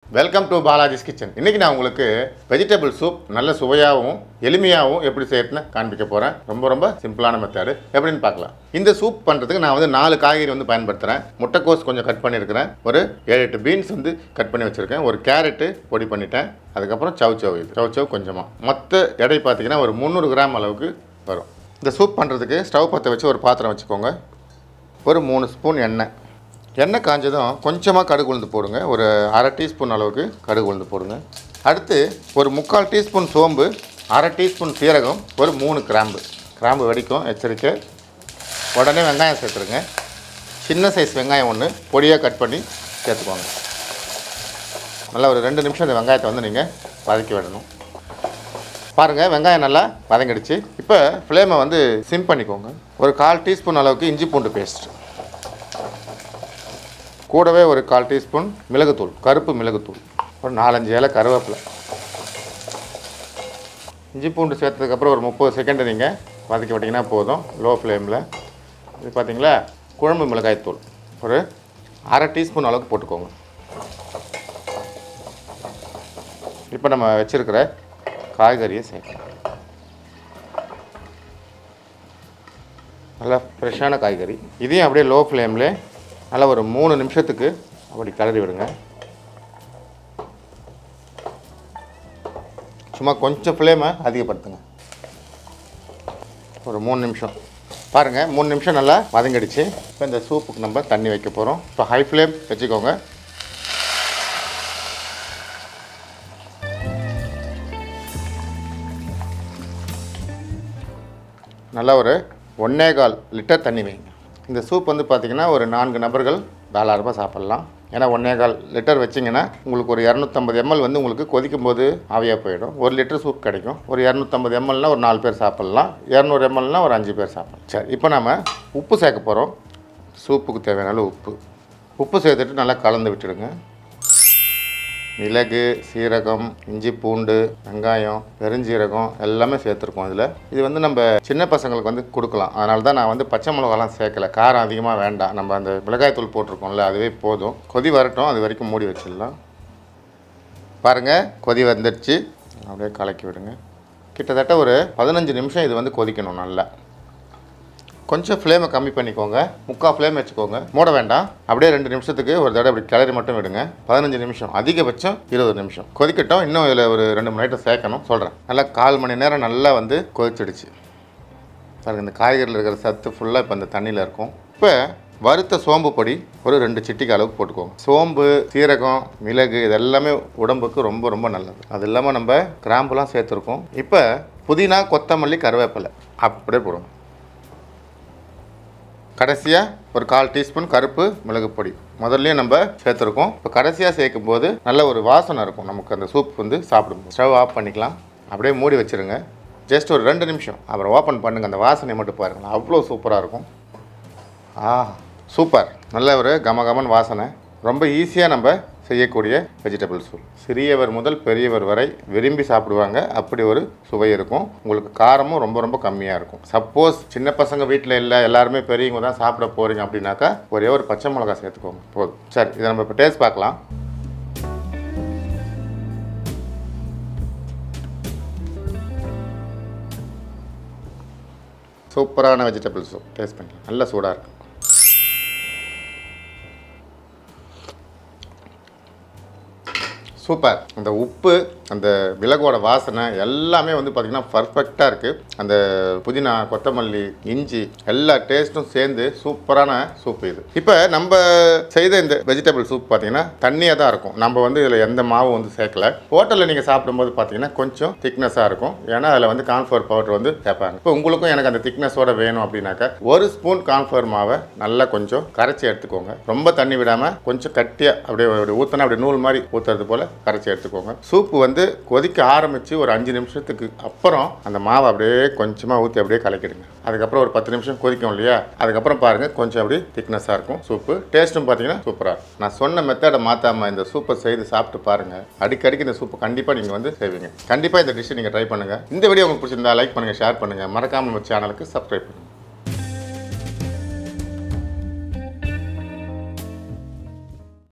welcome to Balaji's kitchen இன்னைக்கு நான் உங்களுக்கு வெஜிடபிள் சூப் நல்ல சுவையாகவும் எளிமையாகவும் எப்படி செய்யறதுன்னு காண்பிக்க போகிறேன் ரொம்ப ரொம்ப சிம்பிளான மெத்தடு எப்படின்னு பார்க்கலாம் இந்த சூப் பண்ணுறதுக்கு நான் வந்து நாலு காய்கறி வந்து பயன்படுத்துகிறேன் முட்டைக்கோஸ் கொஞ்சம் கட் பண்ணியிருக்கிறேன் ஒரு ஏழு எட்டு பீன்ஸ் வந்து கட் பண்ணி வச்சுருக்கேன் ஒரு கேரட்டு பொடி பண்ணிட்டேன் அதுக்கப்புறம் சவ் சவ் இது சவ் சவ் கொஞ்சமாக மொத்த எடை பார்த்தீங்கன்னா ஒரு முந்நூறு கிராம் அளவுக்கு வரும் இந்த சூப் பண்ணுறதுக்கு ஸ்டவ் பற்ற வச்சு ஒரு பாத்திரம் வச்சுக்கோங்க ஒரு மூணு ஸ்பூன் எண்ணெய் எண்ணெய் காஞ்சதும் கொஞ்சமாக கடுகு உளுந்து போடுங்க ஒரு அரை டீஸ்பூன் அளவுக்கு கடுகு உளுந்து போடுங்க அடுத்து ஒரு முக்கால் டீஸ்பூன் சோம்பு அரை டீஸ்பூன் சீரகம் ஒரு மூணு கிராம்பு கிராம்பு வெடிக்கும் எச்சரிக்கை உடனே வெங்காயம் சேர்த்துருங்க சின்ன சைஸ் வெங்காயம் ஒன்று பொடியாக கட் பண்ணி சேர்த்துக்கோங்க நல்லா ஒரு ரெண்டு நிமிஷம் இந்த வெங்காயத்தை வந்து நீங்கள் வதக்கி விடணும் பாருங்கள் வெங்காயம் நல்லா வதங்கிடுச்சு இப்போ ஃப்ளேமை வந்து சிம் பண்ணிக்கோங்க ஒரு கால் டீஸ்பூன் அளவுக்கு இஞ்சி பூண்டு பேஸ்ட் கூடவே ஒரு கால் டீஸ்பூன் மிளகுத்தூள் கருப்பு மிளகுத்தூள் ஒரு நாலஞ்சு இலை கருவேப்பிலை இஞ்சி பூண்டு சேர்த்ததுக்கப்புறம் ஒரு முப்பது செகண்ட் நீங்கள் வதக்கி விட்டிங்கன்னா போதும் லோ ஃப்ளேமில் இது பார்த்தீங்களா குழம்பு மிளகாய்த்தூள் ஒரு அரை டீஸ்பூன் அளவுக்கு போட்டுக்கோங்க இப்போ நம்ம வச்சுருக்கிற காய்கறியை சேர்க்கலாம் நல்லா ஃப்ரெஷ்ஷான காய்கறி இதையும் அப்படியே லோ ஃப்ளேமில் நல்லா ஒரு மூணு நிமிஷத்துக்கு அப்படி கிளறி விடுங்க சும்மா கொஞ்சம் ஃப்ளேமை அதிகப்படுத்துங்க ஒரு மூணு நிமிஷம் பாருங்கள் மூணு நிமிஷம் நல்லா வதங்கிடுச்சு இப்போ இந்த சூப்புக்கு நம்ம தண்ணி வைக்க போகிறோம் இப்போ ஹை ஃப்ளேம் வச்சுக்கோங்க நல்லா ஒரு ஒன்னே கால் லிட்டர் தண்ணி வைங்க இந்த சூப் வந்து பார்த்திங்கன்னா ஒரு நான்கு நபர்கள் தாராளமாக சாப்பிட்லாம் ஏன்னா ஒன்னே கால் லிட்டர் வச்சிங்கன்னா உங்களுக்கு ஒரு இரநூத்தம்பது எம்எல் வந்து உங்களுக்கு கொதிக்கும் போது ஆவியாக போயிடும் ஒரு லிட்டர் சூப் கிடைக்கும் ஒரு இரநூத்தம்பது எம்எல்னால் ஒரு நாலு பேர் சாப்பிட்லாம் இரநூறு எம்எல்னால் ஒரு அஞ்சு பேர் சாப்பிடலாம் சரி இப்போ நம்ம உப்பு சேர்க்க போகிறோம் சூப்புக்கு தேவையான அளவு உப்பு உப்பு சேர்த்துட்டு நல்லா கலந்து விட்டுடுங்க மிளகு சீரகம் இஞ்சி பூண்டு வெங்காயம் பெருஞ்சீரகம் எல்லாமே சேர்த்துருக்கோம் இதில் இது வந்து நம்ம சின்ன பசங்களுக்கு வந்து கொடுக்கலாம் அதனால தான் நான் வந்து பச்சை மிளகாலாம் சேர்க்கல காரம் அதிகமாக வேண்டாம் நம்ம அந்த மிளகாய்த்தூள் போட்டிருக்கோம்ல அதுவே போதும் கொதி வரட்டும் அது வரைக்கும் மூடி வச்சிடலாம் பாருங்கள் கொதி வந்துடுச்சு அப்படியே கலக்கி விடுங்க கிட்டத்தட்ட ஒரு பதினஞ்சு நிமிஷம் இது வந்து கொதிக்கணும் நல்லா கொஞ்சம் ஃப்ளேமை கம்மி பண்ணிக்கோங்க முக்கால் ஃப்ளேம் வச்சுக்கோங்க மூட வேண்டாம் அப்படியே ரெண்டு நிமிஷத்துக்கு ஒரு தடவை அப்படி கிளறி மட்டும் விடுங்க பதினஞ்சு நிமிஷம் அதிகபட்சம் இருபது நிமிஷம் கொதிக்கட்டும் இன்னும் இதில் ஒரு ரெண்டு மணி நேரம் சேர்க்கணும் சொல்கிறேன் நல்லா கால் மணி நேரம் நல்லா வந்து கொதிச்சிடுச்சு பாருங்கள் இந்த காய்கறியில் இருக்கிற சத்து ஃபுல்லாக இப்போ இந்த தண்ணியில் இருக்கும் இப்போ வறுத்த சோம்பு பொடி ஒரு ரெண்டு சிட்டிக்கு அளவுக்கு போட்டுக்கோங்க சோம்பு சீரகம் மிளகு இதெல்லாமே உடம்புக்கு ரொம்ப ரொம்ப நல்லது அது இல்லாமல் நம்ம கிராம்புலாம் சேர்த்துருக்கோம் இப்போ புதினா கொத்தமல்லி கருவேப்பிலை அப்படியே போடுங்க கடைசியாக ஒரு கால் டீஸ்பூன் கருப்பு மிளகு பொடி முதல்லையும் நம்ம சேர்த்துருக்கோம் இப்போ கடைசியாக சேர்க்கும் போது நல்ல ஒரு வாசனை இருக்கும் நமக்கு அந்த சூப் வந்து சாப்பிடும்போது ஸ்டவ் ஆஃப் பண்ணிக்கலாம் அப்படியே மூடி வச்சுருங்க ஜஸ்ட் ஒரு ரெண்டு நிமிஷம் அப்புறம் ஓப்பன் பண்ணுங்கள் அந்த வாசனை மட்டும் பாருங்கள் அவ்வளோ சூப்பராக இருக்கும் ஆ சூப்பர் நல்ல ஒரு கமகமன் வாசனை ரொம்ப ஈஸியாக நம்ம செய்யக்கூடிய வெஜிடபிள் சூப் சிறியவர் முதல் பெரியவர் வரை விரும்பி சாப்பிடுவாங்க அப்படி ஒரு சுவை இருக்கும் உங்களுக்கு காரமும் ரொம்ப ரொம்ப கம்மியாக இருக்கும் சப்போஸ் சின்ன பசங்க வீட்டில் இல்லை எல்லாருமே பெரியவங்க தான் சாப்பிட போகிறீங்க அப்படின்னாக்கா ஒரே ஒரு பச்சை மிளகா சேர்த்துக்கோங்க போதும் சரி இதை நம்ம இப்போ டேஸ்ட் பார்க்கலாம் சூப்பரான வெஜிடபிள் சூப் டேஸ்ட் பண்ணலாம் நல்ல சூடாக இருக்கும் சூப்பர் அந்த உப்பு அந்த மிளகோட வாசனை எல்லாமே வந்து பார்த்திங்கன்னா பர்ஃபெக்டாக இருக்குது அந்த புதினா கொத்தமல்லி இஞ்சி எல்லா டேஸ்ட்டும் சேர்ந்து சூப்பரான சூப் இது இப்போ நம்ம செய்த இந்த வெஜிடபிள் சூப் பார்த்தீங்கன்னா தண்ணியாக தான் இருக்கும் நம்ம வந்து இதில் எந்த மாவும் வந்து சேர்க்கல ஹோட்டலில் நீங்கள் சாப்பிடும்போது பார்த்தீங்கன்னா கொஞ்சம் திக்னஸாக இருக்கும் ஏன்னா அதில் வந்து கான்ஃபர் பவுடர் வந்து சேர்ப்பாங்க இப்போ உங்களுக்கும் எனக்கு அந்த திக்னஸோட வேணும் அப்படின்னாக்கா ஒரு ஸ்பூன் கான்ஃபர் மாவை நல்லா கொஞ்சம் கரைச்சி எடுத்துக்கோங்க ரொம்ப தண்ணி விடாமல் கொஞ்சம் கட்டியாக அப்படியே அப்படி ஊற்றினா அப்படியே நூல் மாதிரி ஊற்றுறது போல் கரைச்சி எடுத்துக்கோங்க சூப்பு வந்து கொதிக்க ஆரம்பித்து ஒரு அஞ்சு நிமிஷத்துக்கு அப்புறம் அந்த மாவை அப்படியே கொஞ்சமாக ஊற்றி அப்படியே கலக்கிடுங்க அதுக்கப்புறம் ஒரு பத்து நிமிஷம் கொதிக்கும் இல்லையா அதுக்கப்புறம் பாருங்கள் கொஞ்சம் அப்படியே திக்னஸாக இருக்கும் சூப்பு டேஸ்ட்டும் பார்த்தீங்கன்னா சூப்பராக இருக்கும் நான் சொன்ன மெத்தடை மாற்றாமல் இந்த சூப்பை செய்து சாப்பிட்டு பாருங்கள் அடிக்கடிக்கு இந்த சூப்பை கண்டிப்பாக நீங்கள் வந்து செய்வீங்க கண்டிப்பாக இந்த டிஷ்ஷை நீங்கள் ட்ரை பண்ணுங்கள் இந்த வீடியோ உங்களுக்கு பிடிச்சிருந்தா லைக் பண்ணுங்கள் ஷேர் பண்ணுங்கள் மறக்காமல் நம்ம சேனலுக்கு சப்ஸ்கிரைப் பண்ணுங்கள்